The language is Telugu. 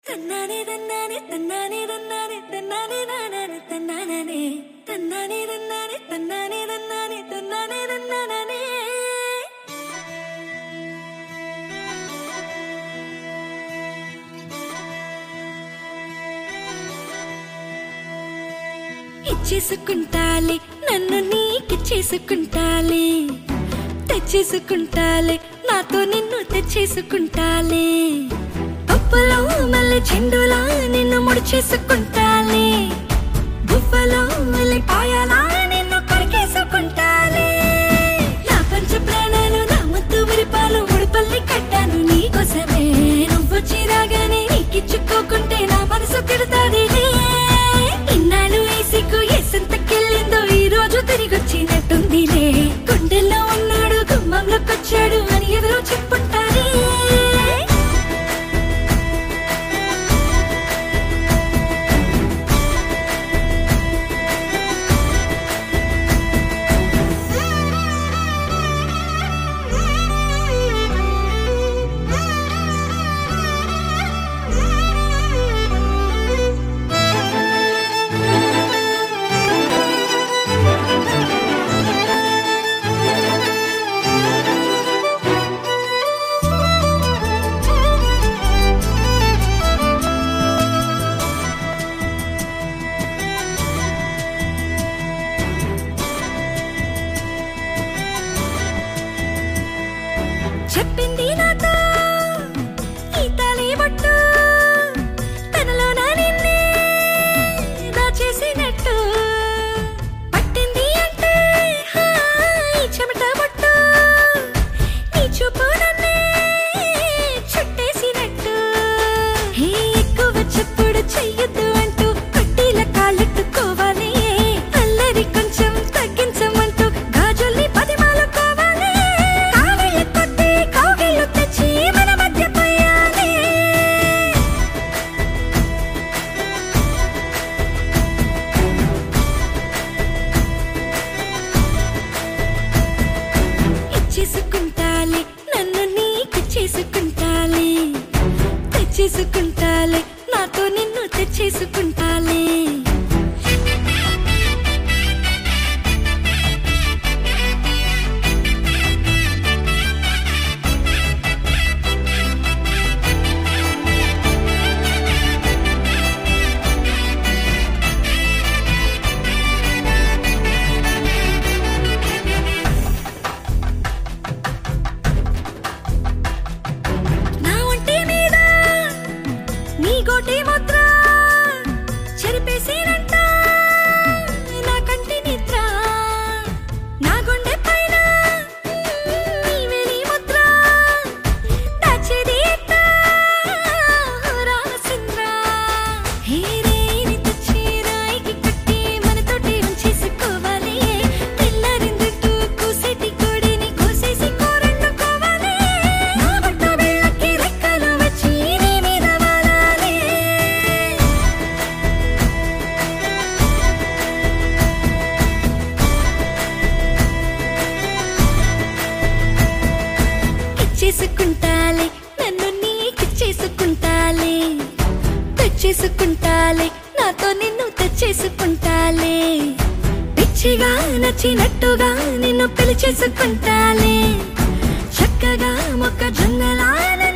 తన్నానే తన్నానే తన్నానే తన్నానే తన్నానే నానానే తన్నాననే తన్నానే తన్నానే తన్నానే తన్నానే తన్నానే తన్నాననే ఇచ్చేసుకుంటాలే నన్ను నీకిచ్చేసుకుంటాలే తెచ్చేసుకుంటాలే నాతో నిన్ను తెచ్చేసుకుంటాలే పప్పులో మళ్ళీ చెండులా నిన్ను ముడిచేసుకుంటాలే బువ్వలో మళ్ళీ పాయాలా నిన్ను కొరికేసుకుంటాలే నా పంచ ప్రాణాలు నా ముద్దు మురిపాలు ముడిపల్లి కట్టాను నీకోసమే నువ్వు చిరాగానే నీకిచ్చుకోకుంటే నా మనసు తిడతాది ఇన్నాళ్ళు వేసికు ఎసంతకెళ్ళిందో ఈ రోజు తిరిగొచ్చినట్టుందిలే గుండెల్లో ఉన్నాడు గుమ్మంలోకొచ్చాడు అని ఎవరో చెప్పుంటారే చెప్పింది నాతో ఈ తలి బొట్టు తనలో నా నిన్నే దాచేసినట్టు పట్టింది అంటే హా, ఈ చెమట బొట్టు నీ చూపు నన్నే చుట్టేసినట్టు హే, ఎక్కువ చెప్పుడు చెయ్యొద్దు అంటూ కొట్టిల కాళ్ళెట్టుకోవాలి అల్లరి కొంచెం తగ్గించమంటూ గాజుల్ని పదిమాలుకోవాలి కావిళ్ళ కొద్ది కౌగిళ్ళు తెచ్చి మన మధ్య పోయాలి ఇచ్చేసుకుంటాలే నన్ను నీకు చేసుకుంటాలే తెచ్చేసుకుంటాలే నాతో నిన్ను తెచ్చేసుకుంటాలే నా ఒంటి మీద నీ గోటి ముద్ర చెరిపేసినంట నా కంటి నిద్ర నా గుండె పైన నీ వెలి ముద్ర దాచేది ఎట్ట రామచంద్ర హే రేని తెచ్చి రాయికి కట్టి మనతోటి ఉంచేసుకోవాలి తెల్లారిందట్టు కూసేటి కోడిని కోసేసి కూరండుకోవాలి నా బట్ట బిళ్ళకి రెక్కలు వచ్చి నీ మీద వాలాలి ఇచ్చేసుకుంటాలే నన్ను నీకిచ్చేసుకుంటాలే తెచ్చేసుకుంటాలే నాతో నిన్ను తెచ్చేసుకుంటాలే పిచ్చిగా నచ్చినట్టుగా నిన్ను పిలిచేసుకుంటాలే చక్కగా మొక్క జొన్నలా